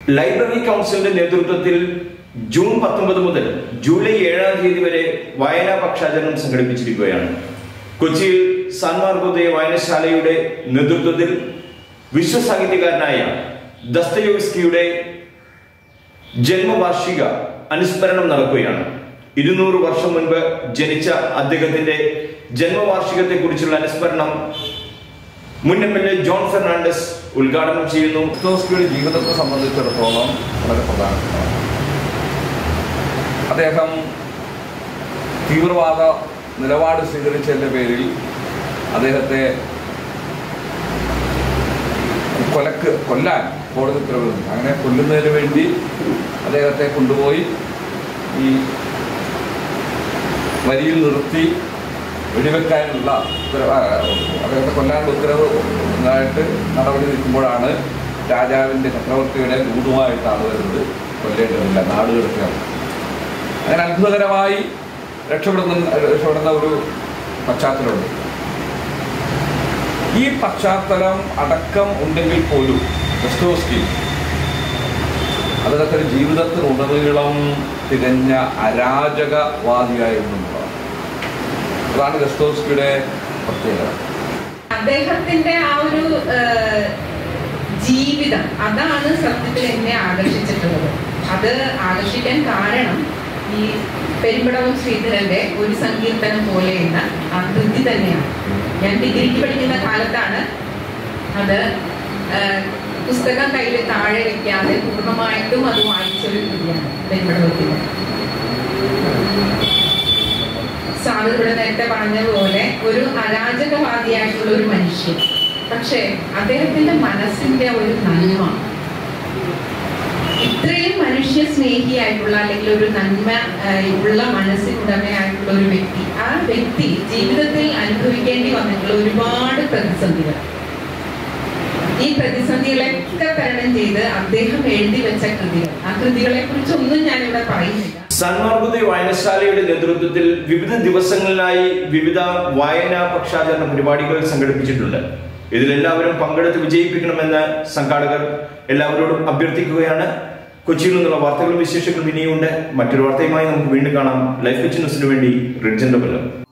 library കൗൺസിലിന്റെ നേതൃത്വത്തിൽ June പത്തൊമ്പത് മുതൽ ജൂലൈ ഏഴാം തീയതി വരെ വായനാ പക്ഷാചരണം സംഘടിപ്പിച്ചിരിക്കുകയാണ് കൊച്ചിയിൽ സാൻമാർഗോദയ വായനശാലയുടെ നേതൃത്വത്തിൽ വിശ്വസാഹിത്യകാരനായ ദസ്തയോസ്കിയുടെ ജന്മവാർഷിക അനുസ്മരണം നടക്കുകയാണ് ഇരുന്നൂറ് വർഷം മുൻപ് ജനിച്ച അദ്ദേഹത്തിന്റെ ജന്മവാർഷികത്തെ കുറിച്ചുള്ള അനുസ്മരണം മുൻ M L A John Fernandes ഉദ്ഘാടനം ചെയ്യുന്നു ക്രിസ്തോസ്കിയുടെ ജീവിതത്തെ സംബന്ധിച്ചിടത്തോളം വളരെ പ്രധാനപ്പെട്ടതാണ് അദ്ദേഹം തീവ്രവാദ നിലപാട് സ്വീകരിച്ചതിൻ്റെ പേരിൽ അദ്ദേഹത്തെ കൊലക്ക് കൊല്ലാൻ കോടതി ഉത്തരവിടുന്നു അങ്ങനെ കൊല്ലുന്നതിന് വേണ്ടി അദ്ദേഹത്തെ കൊണ്ടുപോയി ഈ വരിയിൽ നിർത്തി വെടിവെക്കാനുള്ള ഉത്തരവ് ആ, അദ്ദേഹത്തെ കൊല്ലാനുള്ള ഉത്തരവ് ഉണ്ടായിട്ട് നടപടി നിൽക്കുമ്പോഴാണ് രാജാവിൻ്റെ ചക്രവർത്തിയുടെ ദൂതുമായിട്ടാണ് വരുന്നത് കൊല്ലേണ്ടതില്ല നാട് കിടക്കുകയാണ് അങ്ങനെ അത്ഭുതകരമായി രക്ഷപ്പെടുന്ന രക്ഷപ്പെടുന്ന ഒരു പശ്ചാത്തലമുണ്ട് ഈ പശ്ചാത്തലം അടക്കം ഉണ്ടെങ്കിൽ പോലും ദസ്തോസ്കി അദ്ദേഹത്തിന്റെ ജീവിതത്തിനുടനീളം തികഞ്ഞ അരാജകവാദിയായിരുന്നു എന്നുള്ളതാണ് അതാണ് ദസ്തോസ്കിയുടെ പ്രത്യേകത അദ്ദേഹത്തിന്റെ ആ ഒരു ഏഹ്, ജീവിതം അതാണ് സത്യത്തിൽ എന്നെ ആകർഷിച്ചിട്ടുള്ളത് അത് ആകർഷിക്കാൻ കാരണം ഈ പെരുമ്പടവും ശ്രീധരന്റെ ഒരു സങ്കീർത്തനം പോലെയുള്ള ആ കൃതി തന്നെയാണ് ഞാൻ ഡിഗ്രിക്ക് പഠിക്കുന്ന കാലത്താണ് അത് ഏഹ്, പുസ്തകം കയ്യിൽ താഴെ വെക്കാതെ പൂർണ്ണമായിട്ടും അത് വായിച്ചൊരു കൃതിയാണ് പെരുമ്പടവത്തിന്റെ സാറ് ഇവിടെ നേരത്തെ പറഞ്ഞതുപോലെ ഒരു അരാജകവാദിയായിട്ടുള്ള ഒരു മനുഷ്യൻ പക്ഷേ അദ്ദേഹത്തിന്റെ മനസ്സിന്റെ ഒരു നന്മ ഇത്രയും മനുഷ്യ സ്നേഹിയായിട്ടുള്ള അല്ലെങ്കിൽ ഒരു നന്മ ആ, ഉള്ള മനസ്സിനുടമയായിട്ടുള്ള ഒരു വ്യക്തി ആ വ്യക്തി ജീവിതത്തിൽ അനുഭവിക്കേണ്ടി വന്നിട്ടുള്ള ഒരുപാട് പ്രതിസന്ധികൾ ഈ പ്രതിസന്ധികളെയൊക്കെ തരണം ചെയ്ത് അദ്ദേഹം എഴുതി വെച്ച കൃതികൾ ആ കൃതികളെ കുറിച്ചൊന്നും ഞാനിവിടെ പറയുന്നില്ല സന്മാർഗോദയ വായനശാലയുടെ നേതൃത്വത്തിൽ വിവിധ ദിവസങ്ങളിലായി വിവിധ വായനാ പക്ഷാചരണ പരിപാടികൾ സംഘടിപ്പിച്ചിട്ടുണ്ട് ഇതിലെല്ലാവരും പങ്കെടുത്ത് വിജയിപ്പിക്കണമെന്ന് സംഘാടകർ എല്ലാവരോടും അഭ്യർത്ഥിക്കുകയാണ് കൊച്ചിയിൽ നിന്നുള്ള വാർത്തകളും വിശേഷങ്ങളും ഇനിയുണ്ട് മറ്റൊരു വാർത്തയുമായി നമുക്ക് വീണ്ടും കാണാം ലൈഫ് ന്യൂസിന് വേണ്ടി റിഡ്ജന്റെ കൊല്ലം